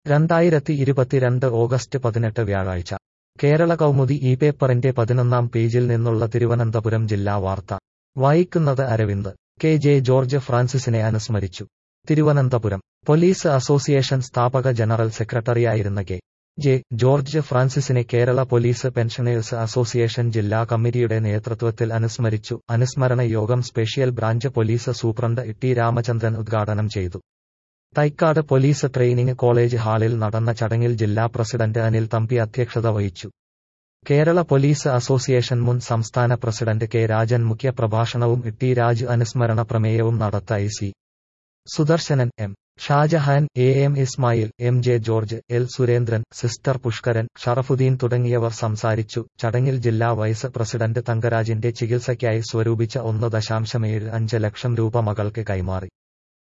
രണ്ടായിരത്തി ഇരുപത്തിരണ്ട് ഓഗസ്റ്റ് പതിനെട്ട് വ്യാഴാഴ്ച കേരള കൗമുദി ഈ പേപ്പറിന്റെ പതിനൊന്നാം പേജിൽ നിന്നുള്ള തിരുവനന്തപുരം ജില്ലാ വാർത്ത വായിക്കുന്നത് അരവിന്ദ് കെ ജെ ജോർജ് ഫ്രാൻസിസിനെ അനുസ്മരിച്ചു തിരുവനന്തപുരം പോലീസ് അസോസിയേഷൻ സ്ഥാപക ജനറൽ സെക്രട്ടറിയായിരുന്ന കെ ജെ ജോർജ് ഫ്രാൻസിസിനെ കേരള പോലീസ് പെൻഷനേഴ്സ് അസോസിയേഷൻ ജില്ലാ കമ്മിറ്റിയുടെ നേതൃത്വത്തിൽ അനുസ്മരിച്ചു അനുസ്മരണ യോഗം special branch police superintendent T Ramachandran ഉദ്ഘാടനം ചെയ്തു തൈക്കാട് പോലീസ് ട്രെയിനിംഗ് കോളേജ് ഹാളിൽ നടന്ന ചടങ്ങിൽ ജില്ലാ പ്രസിഡന്റ് അനിൽ തമ്പി അധ്യക്ഷത വഹിച്ചു കേരള പോലീസ് അസോസിയേഷൻ മുൻ സംസ്ഥാന പ്രസിഡന്റ് കെ രാജൻ മുഖ്യ പ്രഭാഷണവും ടി രാജ് അനുസ്മരണ പ്രമേയവും നടത്തായി C Sudarshanan M Shajahan A M Ismail M J George L Surendran sister Pushkaran Sharafuddin തുടങ്ങിയവർ സംസാരിച്ചു ചടങ്ങിൽ ജില്ലാ വൈസ് പ്രസിഡന്റ് തങ്കരാജിന്റെ ചികിത്സയ്ക്കായി സ്വരൂപിച്ച ഒന്ന് ദശാംശമേഴ് അഞ്ച് ലക്ഷം രൂപ മകൾക്ക് കൈമാറി